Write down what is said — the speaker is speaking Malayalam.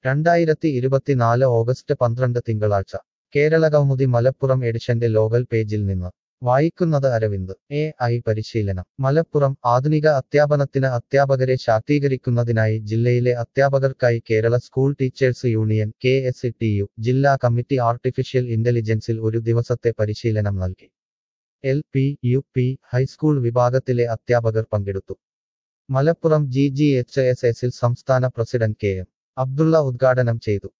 രണ്ടായിരത്തി ഇരുപത്തിനാല് ഓഗസ്റ്റ് പന്ത്രണ്ട് തിങ്കളാഴ്ച കേരള കൗമുദി മലപ്പുറം എഡിഷന്റെ ലോകൽ പേജിൽ നിന്ന് വായിക്കുന്നത് അരവിന്ദ് എ ഐ പരിശീലനം മലപ്പുറം ആധുനിക അധ്യാപനത്തിന് അധ്യാപകരെ ശാക്തീകരിക്കുന്നതിനായി ജില്ലയിലെ അധ്യാപകർക്കായി Kerala school teachers union K S T U ജില്ലാ കമ്മിറ്റി ആർട്ടിഫിഷ്യൽ ഇന്റലിജൻസിൽ ഒരു ദിവസത്തെ പരിശീലനം നൽകി L P U P high school വിഭാഗത്തിലെ അധ്യാപകർ പങ്കെടുത്തു Malappuram G G H S എസിൽ സംസ്ഥാന പ്രസിഡന്റ് കെ എം അബ്ദുള്ള ഉദ്ഘാടനം ചെയ്തു